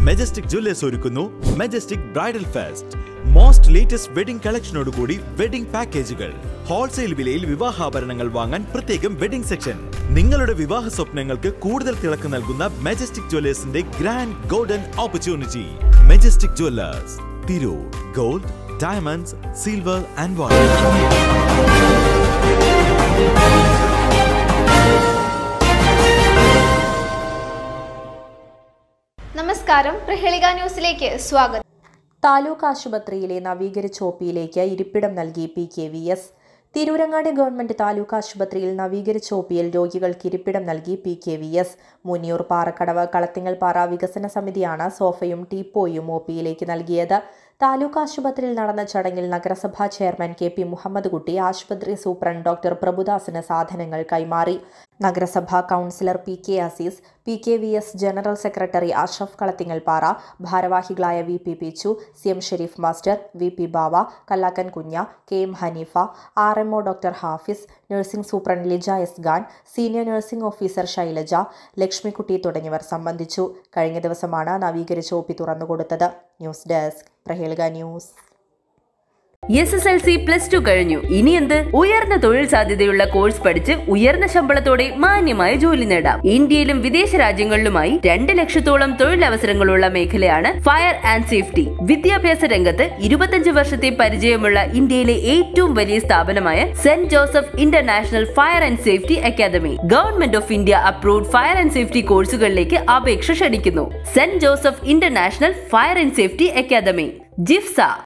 majestic jewellers ഒരുക്കുന്നു majestic bridal fest most latest wedding കളക്ഷനോടുകൂടി wedding പാക്കേജുകൾ ഹോൾസെയിൽ വിലയിൽ വിവാഹാഭരണങ്ങൾ വാങ്ങാൻ പ്രത്യേകം വെഡിംഗ് സെക്ഷൻ നിങ്ങളുടെ വിവാഹ സ്വപ്നങ്ങൾക്ക് കൂടുതൽ തിളക്ക് നൽകുന്ന മെജസ്റ്റിക് ജ്വല്ലേഴ്സിന്റെ grand golden opportunity majestic jewellers Tirur gold diamonds silver and water നമസ്കാരം പ്രഹേളിക ന്യൂസിലേക്ക് സ്വാഗതം താലൂക്ക് ആശുപത്രിയിലെ നവീകരിച്ച ഒപിയിലേക്ക് ഇരിപ്പിടം നൽകി P K V S Tirurangadi government taluk ആശുപത്രിയിൽ നവീകരിച്ച ഒപിയിൽ രോഗികൾക്ക് ഇരിപ്പിടം നൽകി P K V S Muniyur Parakkadavu Kalathingal Para വികസന സമിതിയാണ് സോഫയും ടീപ്പോയും ഒപിയിലേക്ക് നൽകിയത് താലൂക്ക് ആശുപത്രിയിൽ നടന്ന ചടങ്ങിൽ നഗരസഭാ ചെയർമാൻ കെ പി മുഹമ്മദ് കുട്ടി ആശുപത്രി സൂപ്രണ്ട് ഡോക്ടർ പ്രഭുദാസിന് സാധനങ്ങൾ കൈമാറി നഗരസഭാ councillor P K Azeez P K V S general secretary Ashraf Kalathingalpara ഭാരവാഹികളായ V P Pichu C M Shareef master V P Bava Kallakkan Kunja K M Haneefa R M O doctor Hafiz nursing superintendent Lija S Khan senior nursing officer Shailaja Lakshmikutty തുടങ്ങിയവർ സംബന്ധിച്ചു കഴിഞ്ഞ ദിവസമാണ് നവീകരിച്ച ഒ പി തുറന്നുകൊടുത്തത് news desk Prahelika news S S L C plus two കഴിഞ്ഞു ഇനി എന്ത് ഉയർന്ന തൊഴിൽ സാധ്യതയുള്ള കോഴ്സ് പഠിച്ച് ഉയർന്ന ശമ്പളത്തോടെ മാന്യമായ ജോലി നേടാം ഇന്ത്യയിലും വിദേശ രാജ്യങ്ങളിലുമായി രണ്ട് ലക്ഷത്തോളം തൊഴിലവസരങ്ങളുള്ള മേഖലയാണ് ഫയർ ആൻഡ് സേഫ്റ്റി വിദ്യാഭ്യാസ രംഗത്ത് ഇരുപത്തഞ്ച് വർഷത്തെ പരിചയമുള്ള ഇന്ത്യയിലെ ഏറ്റവും വലിയ സ്ഥാപനമായ saint Joseph international fire and safety academy government of India approved fire and safety കോഴ്സുകളിലേക്ക് അപേക്ഷ ക്ഷണിക്കുന്നു saint Joseph international fire and safety academy ജിഫ്സ